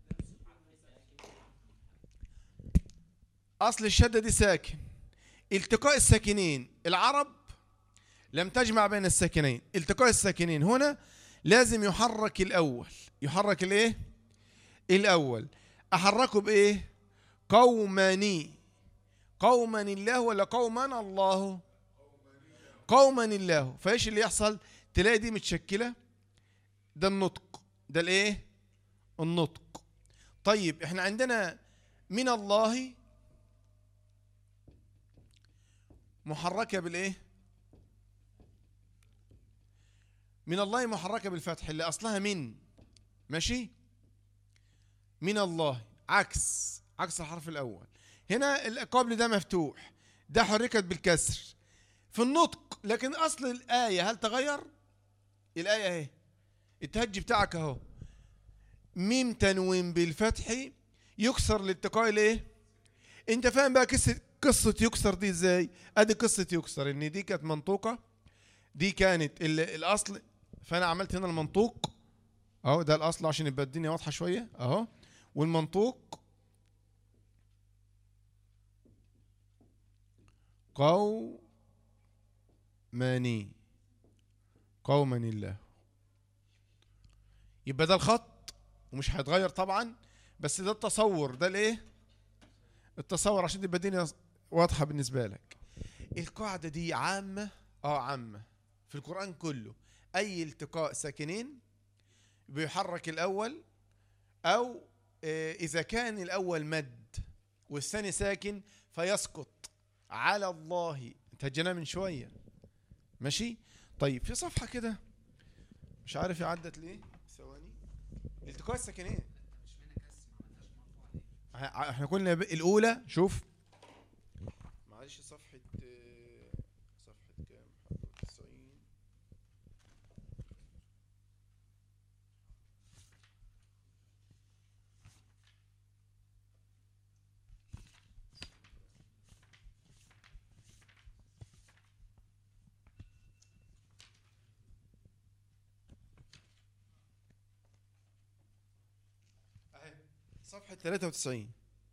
اصل الشده دي ساكن التقاء الساكنين العرب لم تجمع بين الساكنين التقاء الساكنين هنا لازم يحرك الاول يحرك الايه الاول احركه بايه قوماني قوما الله ولا قوما الله قوما الله فايش اللي يحصل تلاقي دي متشكله ده النطق ده الايه النطق طيب احنا عندنا من الله محركه بالايه من الله محركه بالفتح اللي اصلها من ماشي من الله عكس عكس الحرف الاول هنا القبل ده مفتوح ده حركت بالكسر في النطق لكن اصل الايه هل تغير الايه اهي التهجي بتاعك اهو ميم تنوين بالفتح يكسر لاتقاء الايه انت فاهم بقى قصه قصه يكسر دي ازاي ادي قصه يكسر ان دي كانت منطوقه دي كانت ال- الاصل فانا عملت هنا المنطوق اهو ده الاصل عشان يبقى الدنيا واضحه شويه اهو والمنطوق قوماني قوما الله يبقى ده الخط ومش هيتغير طبعا بس ده التصور ده الايه التصور عشان تبقى الدنيا واضحه بالنسبه لك القاعده دي عامه اه عامه في القران كله اي التقاء ساكنين بيحرك الاول او آه، اذا كان الاول مد والثاني ساكن فيسقط على الله انتهجناه من شويه ماشي طيب في صفحه كده مش عارف هي عدت ليه ثواني التقاء الساكنين ه- احنا قلنا ب- الاولى شوف معلش صفحه آه، صفحه كام 90 أهي، صفحة 93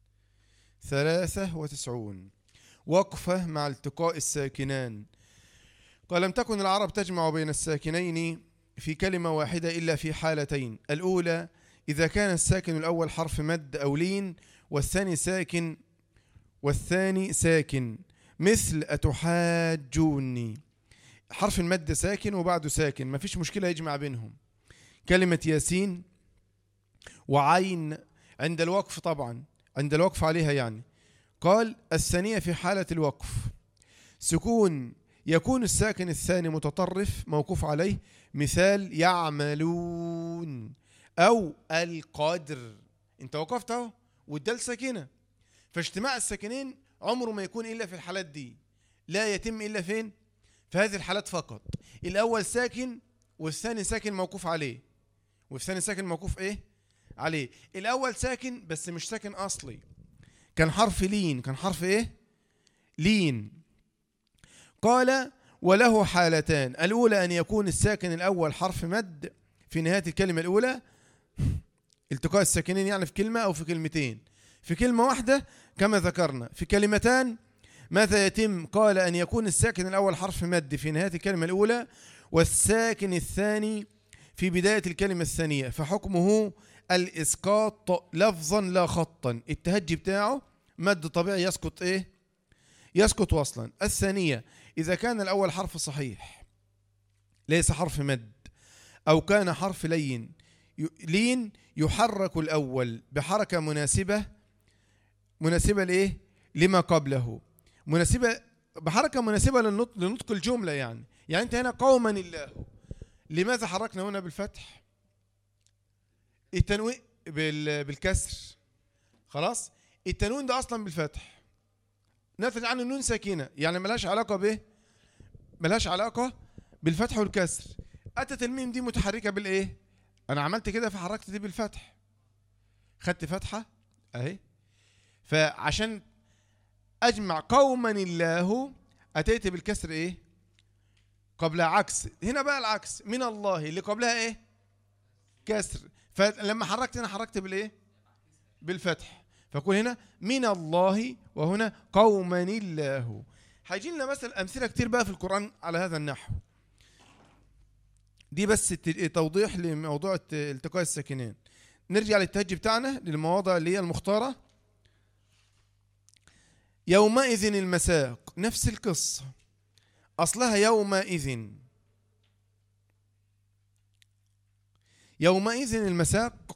93 وقفة مع التقاء الساكنان قال لم تكن العرب تجمع بين الساكنين في كلمة واحدة إلا في حالتين الأولى إذا كان الساكن الأول حرف مد أو لين والثاني ساكن والثاني ساكن مثل أتحاجوني حرف المد ساكن وبعده ساكن ما فيش مشكلة يجمع بينهم كلمة ياسين وعين عند الوقف طبعا عند الوقف عليها يعني قال الثانية في حالة الوقف سكون يكون الساكن الثاني متطرف موقوف عليه مثال يعملون أو القدر انت وقفت اهو والدال ساكنة فاجتماع الساكنين عمره ما يكون إلا في الحالات دي لا يتم إلا فين في هذه الحالات فقط الأول ساكن والثاني ساكن موقوف عليه والثاني ساكن موقوف ايه عليه الاول ساكن بس مش ساكن اصلي كان حرف لين كان حرف ايه لين قال وله حالتان الاولى ان يكون الساكن الاول حرف مد في نهايه الكلمه الاولى التقاء الساكنين يعني في كلمه او في كلمتين في كلمه واحده كما ذكرنا في كلمتان ماذا يتم قال ان يكون الساكن الاول حرف مد في نهايه الكلمه الاولى والساكن الثاني في بداية الكلمة الثانية فحكمه الإسقاط لفظا لا خطا التهجي بتاعه مد طبيعي يسقط إيه يسقط وصلا الثانية إذا كان الأول حرف صحيح ليس حرف مد أو كان حرف لين ي- لين يحرك الأول بحركة مناسبة مناسبة لإيه لما قبله مناسبة بحركة مناسبة للنطق لنطق الجملة يعني يعني أنت هنا قوما الله لماذا حركنا هنا بالفتح التنوين بال... بالكسر خلاص التنوين ده اصلا بالفتح نتج عنه النون ساكنه يعني ملهاش علاقه بايه ملهاش علاقه بالفتح والكسر اتت الميم دي متحركه بالايه انا عملت كده فحركت دي بالفتح خدت فتحه اهي فعشان اجمع قوما الله اتيت بالكسر ايه قبلها عكس هنا بقى العكس من الله اللي قبلها ايه كسر فلما حركت هنا حركت بالايه بالفتح فكون هنا من الله وهنا قوما الله هيجي لنا مثلا امثله كتير بقى في القران على هذا النحو دي بس الت- توضيح لموضوع الت- التقاء الساكنين نرجع للتهجي بتاعنا للمواضع اللي هي المختاره يومئذ المساق نفس القصه اصلها يومئذ يومئذ المساق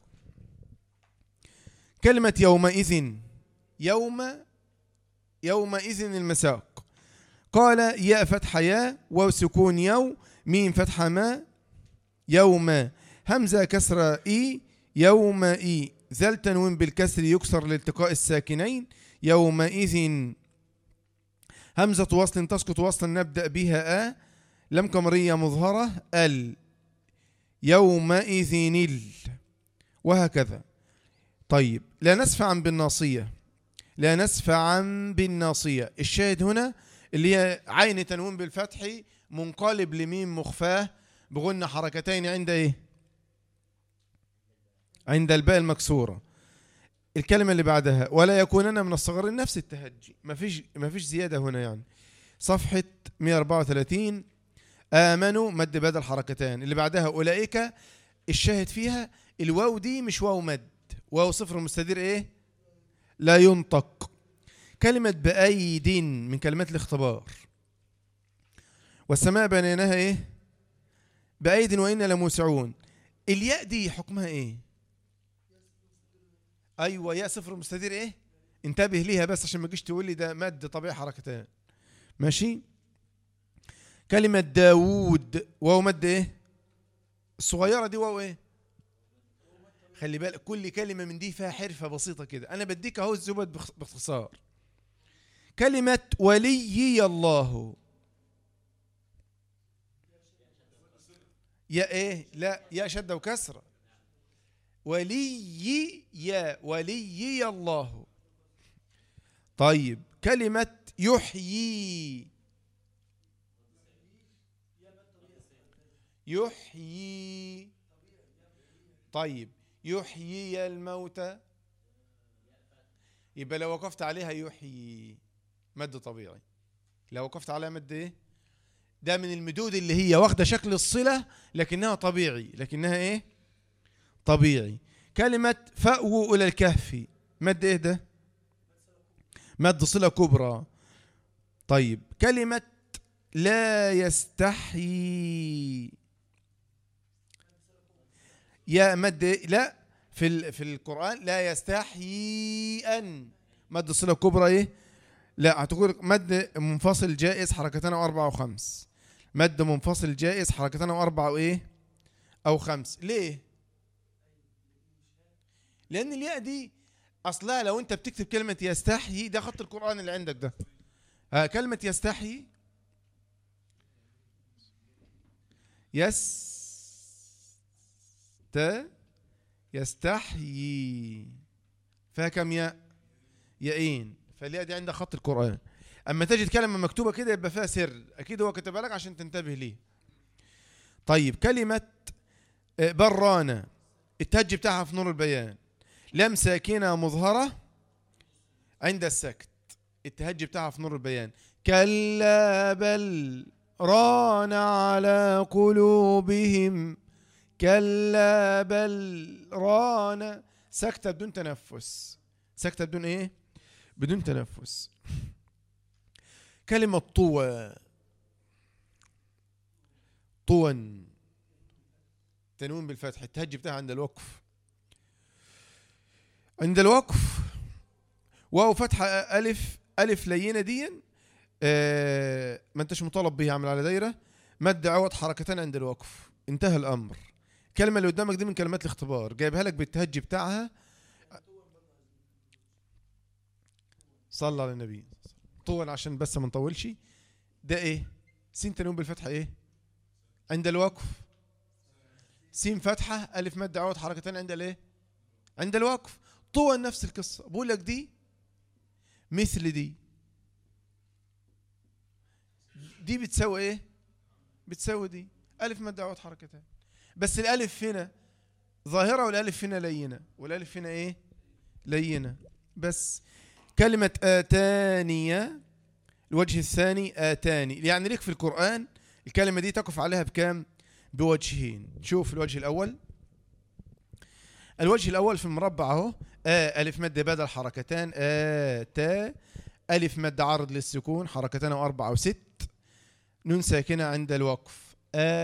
كلمة يومئذ يوم يومئذ المساق قال ياء فتح ياء وسكون يو ميم فتح ما يوم همزة كسر إي يوم إي ذل تنوين بالكسر يكسر لالتقاء الساكنين يومئذ همزة وصل تسقط وصلا نبدأ بها آ لم قمرية مظهرة ال يومئذ ال وهكذا طيب لا نسفعا بالناصية لا نسفعا بالناصية الشاهد هنا اللي هي عين تنوين بالفتح منقلب لميم مخفاه بغن حركتين عند ايه عند الباء المكسورة الكلمة اللي بعدها ولا يكونن من الصغر نفس التهجي ما فيش ما فيش زيادة هنا يعني صفحة 134 آمنوا مد بدل حركتان اللي بعدها أولئك الشاهد فيها الواو دي مش واو مد واو صفر مستدير ايه لا ينطق كلمة بأيد من كلمات الاختبار والسماء بنيناها ايه بأيد وإنا لموسعون الياء دي حكمها ايه ايوه ياء صفر مستدير ايه انتبه ليها بس عشان ما تجيش تقول لي ده مد طبيعي حركتان ماشي كلمة داوود واو مد ايه الصغيرة دي واو ايه خلي بالك كل كلمة من دي فيها حرفة بسيطة كده أنا بديك أهو الزبد بخ- باختصار كلمة وليي الله يا إيه لا يا شدة وكسرة وليي يا وليي الله طيب كلمة يحيي يحيي طيب يحيي الموتى يبقى لو وقفت عليها يحيي مد طبيعي لو وقفت عليها مد ايه ده من المدود اللي هي واخده شكل الصله لكنها طبيعي لكنها ايه طبيعي كلمه فاووا الى الكهف مد ايه ده مد صله كبرى طيب كلمه لا يستحيي يا مد إيه؟ لا في ال- في القرآن لا يستحيي أن مد الصلة الكبرى إيه؟ لا هتقول مد منفصل جائز حركتين أو أربعة أو خمس مد منفصل جائز حركتين أو أربعة أو إيه؟ أو خمس ليه؟ لأن الياء دي أصلها لو أنت بتكتب كلمة يستحيي ده خط القرآن اللي عندك ده ها كلمة يستحيي يس ت يستحيي فيها كم ياء ياءين فالياء دي عندها خط القرآن أما تجد كلمة مكتوبة كده يبقى فيها سر أكيد هو كتبها لك عشان تنتبه ليه طيب كلمة آه، برانة التهج بتاعها في نور البيان لم ساكنة مظهرة عند السكت التهج بتاعها في نور البيان كلا بل ران على قلوبهم كلا بل ران سكتة بدون تنفس سكتة بدون ايه بدون تنفس كلمة طوى طوى تنوين بالفتح التهجي بتاعها عند الوقف عند الوقف واو فتحة ألف ألف لينة دي آه ما انتش مطالب بيها عمل على دايرة مد عوض حركتين عند الوقف انتهى الأمر الكلمة اللي قدامك دي من كلمات الاختبار جايبها لك بالتهجي بتاعها صلى على النبي طول عشان بس ما نطولش ده ايه سين تنوين بالفتحة ايه عند الوقف سين فتحة ألف مد عوض حركتين عند الايه عند الوقف طول نفس القصة بقول لك دي مثل دي دي بتساوي ايه بتساوي دي ألف مد عوض حركتين بس الألف هنا ظاهرة والألف هنا لينة والألف هنا ايه لينة بس كلمة آتانية الوجه الثاني آتاني يعني ليك في القرآن الكلمة دي تقف عليها بكام بوجهين شوف الوجه الأول الوجه الأول في المربع اهو آ ألف مد بدل حركتان آ تا ألف مد عرض للسكون حركتان وأربعة وست نون ساكنة عند الوقف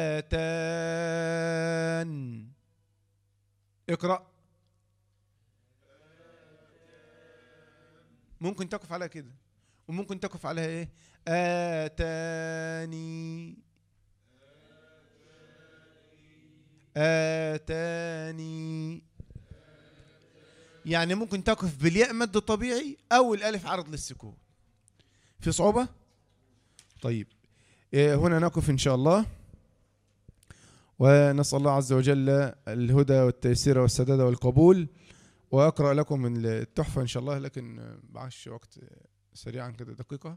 آتان اقرأ ممكن تقف عليها كده وممكن تقف عليها ايه آتاني آتاني يعني ممكن تقف بالياء مد طبيعي او الالف عرض للسكون في صعوبة طيب إيه هنا نقف ان شاء الله ونسأل الله عز وجل الهدى والتيسير والسداد والقبول وأقرأ لكم من التحفة إن شاء الله لكن معش وقت سريعا كده دقيقة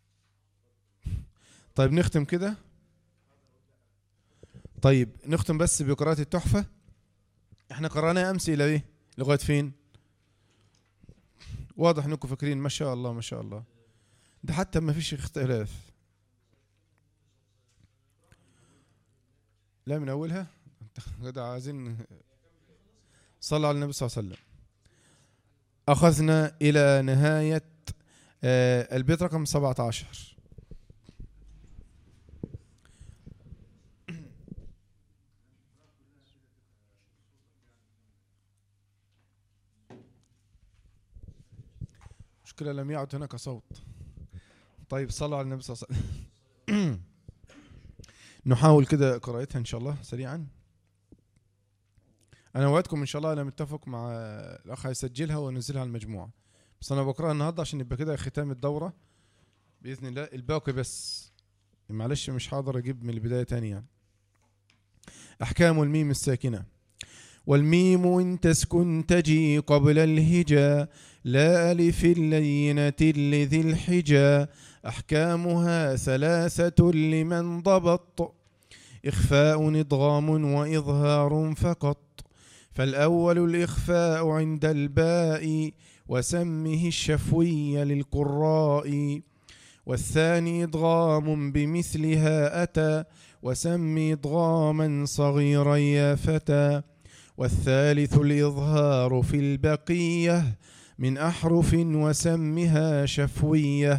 طيب نختم كده طيب نختم بس بقراءة التحفة احنا قرأناها أمس إلى إيه لغاية فين واضح انكم فاكرين ما شاء الله ما شاء الله ده حتى ما فيش اختلاف لا من أولها انت عايزين صلى على النبي صلى الله عليه وسلم أخذنا إلى نهاية البيت رقم 17 مشكلة لم يعد هناك صوت طيب صلوا على النبي صلى الله عليه وسلم نحاول كده قراءتها إن شاء الله سريعا انا وعدكم ان شاء الله انا متفق مع الاخ هيسجلها وينزلها على المجموعه بس انا بقراها النهارده عشان يبقى كده ختام الدوره باذن الله الباقي بس معلش مش حاضر اجيب من البدايه تاني يعني احكام الميم الساكنه والميم إن تسكن تجي قبل الهجا لا ألف اللينة لذي الحجا أحكامها ثلاثة لمن ضبط إخفاء إضغام وإظهار فقط فالأول الإخفاء عند الباء وسمه الشفوي للقراء والثاني إضغام بمثلها أتى وسم إضغاما صغيرا يا فتى والثالث الإظهار في البقية من أحرف وسمها شفوية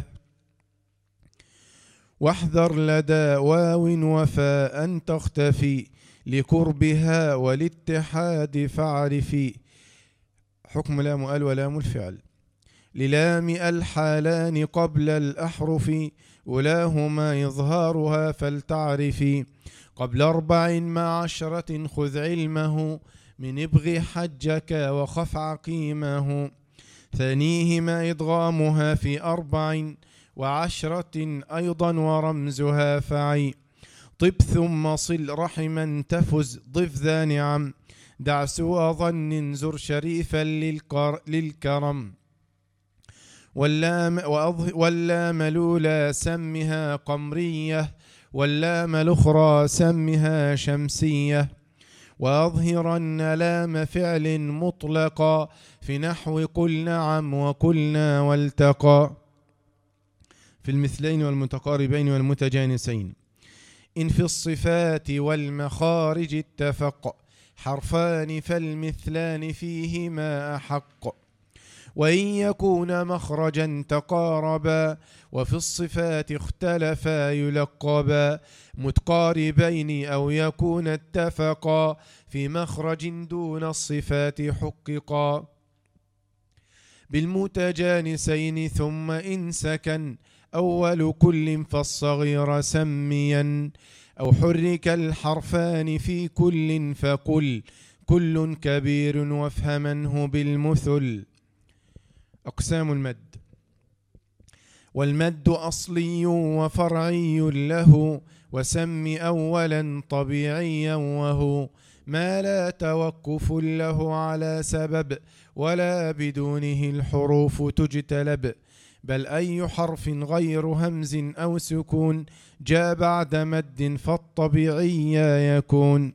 واحذر لدى واو وفاء تختفي لقربها والاتحاد فاعرفي حكم لام ال ولام الفعل للام الحالان قبل الأحرف ولاهما إظهارها فلتعرفي قبل أربع مع عشرة خذ علمه من ابغ حجك وخف عقيمه ثانيهما إضغامها في أربع وعشرة أيضا ورمزها فعي طب ثم صل رحما تفز ضف ذا نعم دع سوى ظن زر شريفا للكر للكرم واللام, واللام الأولى سمها قمرية واللام الأخرى سمها شمسية وأظهرن لام فعل مطلقا في نحو قل نعم وقلنا والتقى في المثلين والمتقاربين والمتجانسين إن في الصفات والمخارج اتفق حرفان فالمثلان فيهما أحق وإن يكون مخرجا تقاربا وفي الصفات اختلفا يلقبا متقاربين أو يكون اتفقا في مخرج دون الصفات حققا بالمتجانسين ثم إن سكن أول كل فالصغير سميا أو حرك الحرفان في كل فقل كل كبير وافهمنه بالمثل أقسام المد والمد أصلي وفرعي له وسم أولا طبيعيا وهو ما لا توقف له على سبب ولا بدونه الحروف تجتلب بل أي حرف غير همز أو سكون جاء بعد مد فالطبيعي يكون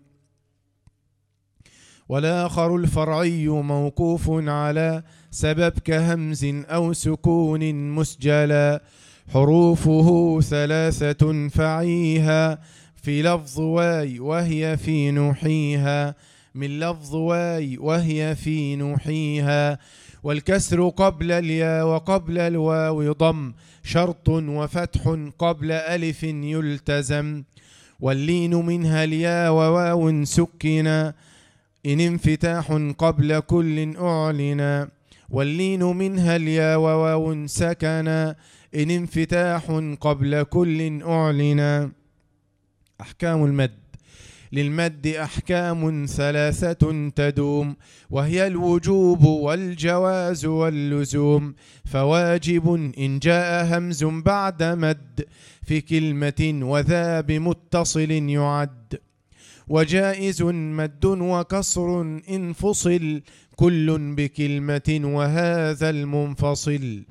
والآخر الفرعي موقوف على سبب كهمز أو سكون مسجلا حروفه ثلاثة فعيها في لفظ واي وهي في نحيها من لفظ واي وهي في نحيها والكسر قبل الياء وقبل الواو ضم شرط وفتح قبل ألف يلتزم واللين منها الياء وواو سكنا إن انفتاح قبل كل أعلنا واللين منها الياء وواو سكنا إن انفتاح قبل كل أعلنا أحكام المد للمد أحكام ثلاثة تدوم وهي الوجوب والجواز واللزوم فواجب إن جاء همز بعد مد في كلمة وذا بمتصل يعد وجائز مد وكسر إن فصل كل بكلمة وهذا المنفصل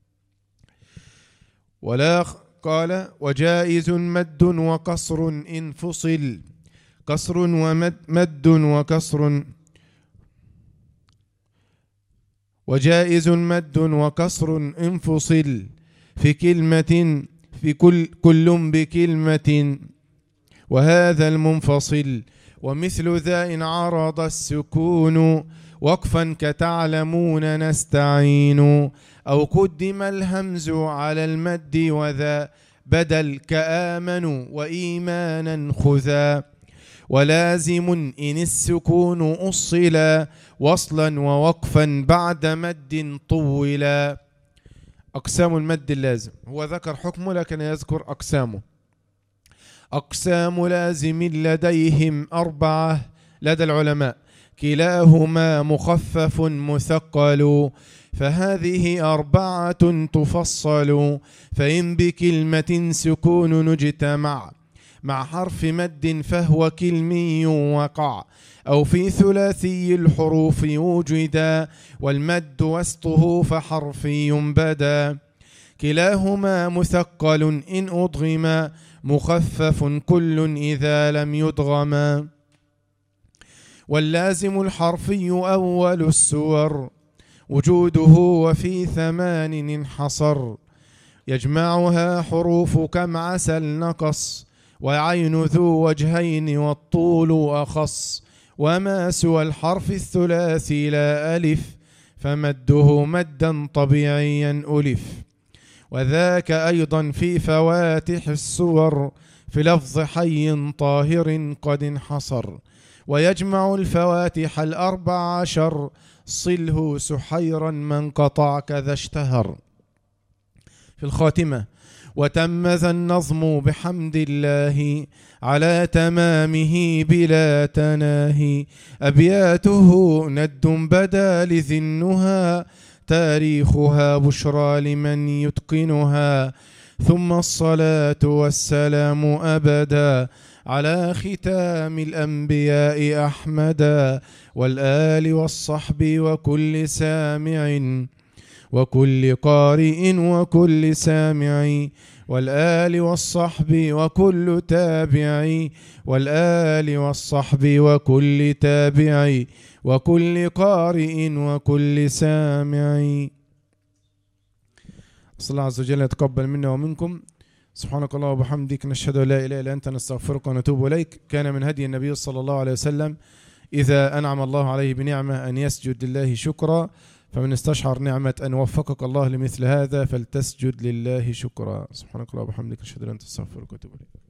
ولا قال وجائز مد وكسر إن فصل كسر ومد مد وكسر وجائز مد وكسر انفصل في كلمة في كل كل بكلمة وهذا المنفصل ومثل ذا إن عرض السكون وقفا كتعلمون نستعين أو قدم الهمز على المد وذا بدل كآمنوا وإيمانا خذا ولازم إن السكون أصلا وصلا ووقفا بعد مد طولا أقسام المد اللازم هو ذكر حكمه لكن يذكر أقسامه أقسام لازم لديهم أربعة لدى العلماء كلاهما مخفف مثقل فهذه أربعة تفصل فإن بكلمة سكون نجتمع مع حرف مد فهو كلمي وقع أو في ثلاثي الحروف وجدا والمد وسطه فحرفي بدا كلاهما مثقل إن أضغما مخفف كل إذا لم يدغما واللازم الحرفي أول السور وجوده وفي ثمان انحصر يجمعها حروف كم عسل نقص وعين ذو وجهين والطول أخص وما سوى الحرف الثلاثي لا ألف فمده مدا طبيعيا ألف وذاك أيضا في فواتح السور في لفظ حي طاهر قد انحصر ويجمع الفواتح الأربع عشر صله سحيرا من قطع كذا اشتهر في الخاتمة وتم ذا النظم بحمد الله على تمامه بلا تناهي أبياته ند بدا لذنها تاريخها بشرى لمن يتقنها ثم الصلاة والسلام أبدا على ختام الأنبياء أحمدا والآل والصحب وكل سامع وكل قارئ وكل سامع والآل والصحب وكل تابع والآل والصحب وكل تابع وكل قارئ وكل سامع صلى الله عز وجل يتقبل منا ومنكم سبحانك الله وبحمدك نشهد ان لا اله الا انت نستغفرك ونتوب اليك كان من هدي النبي صلى الله عليه وسلم إذا أنعم الله عليه بنعمة أن يسجد لله شكرا فمن استشعر نعمة أن وفقك الله لمثل هذا فلتسجد لله شكرا سبحانك اللهم وبحمدك أشهد أن لا إله إلا أنت أستغفرك وأتوب إليك